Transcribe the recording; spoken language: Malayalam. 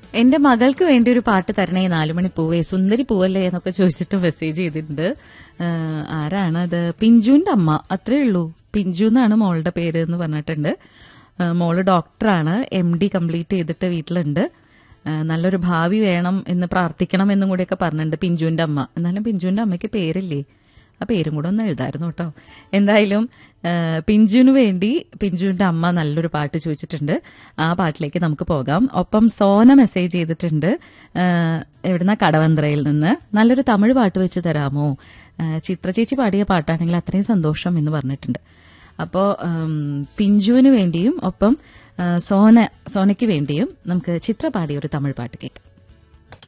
എന്റെ മകൾക്ക് വേണ്ടി ഒരു പാട്ട് തരണേ നാലുമണി പൂവേ സുന്ദരി പൂവല്ലേ എന്നൊക്കെ ചോദിച്ചിട്ട് മെസ്സേജ് ചെയ്തിട്ടുണ്ട് ആ, ആരാണ് അത് പിഞ്ചുവിന്റെ അമ്മ അത്രേ ഉള്ളൂ പിഞ്ചു എന്നാണ് മോളുടെ പേര് എന്ന് പറഞ്ഞിട്ടുണ്ട് ആ, മോള് ഡോക്ടറാണ് എം ഡി കംപ്ലീറ്റ് ചെയ്തിട്ട് വീട്ടിലുണ്ട് ആ, നല്ലൊരു ഭാവി വേണം എന്ന് പ്രാർത്ഥിക്കണം എന്നും കൂടെയൊക്കെ പറഞ്ഞിട്ടുണ്ട് പിഞ്ചുവിന്റെ അമ്മ എന്നാലും പിഞ്ചുവിന്റെ അമ്മയ്ക്ക് പേരില്ലേ ആ പേരും കൂടെ ഒന്ന് എഴുതായിരുന്നു കേട്ടോ എന്തായാലും ആ, പിഞ്ചുവിന് വേണ്ടി പിഞ്ചുവിന്റെ അമ്മ നല്ലൊരു പാട്ട് ചോദിച്ചിട്ടുണ്ട് ആ പാട്ടിലേക്ക് നമുക്ക് പോകാം ഒപ്പം സോന മെസ്സേജ് ചെയ്തിട്ടുണ്ട് ആ, എവിടുന്ന കടവന്ത്രയിൽ നിന്ന് നല്ലൊരു തമിഴ് പാട്ട് വെച്ച് തരാമോ ആ, ചിത്ര ചേച്ചി പാടിയ പാട്ടാണെങ്കിൽ അത്രയും സന്തോഷം എന്ന് പറഞ്ഞിട്ടുണ്ട് അപ്പോൾ പിഞ്ചുവിന് വേണ്ടിയും ഒപ്പം ആ, സോന സോനയ്ക്ക് വേണ്ടിയും നമുക്ക് ചിത്ര പാടിയ ഒരു തമിഴ് പാട്ട് കേൾക്കാം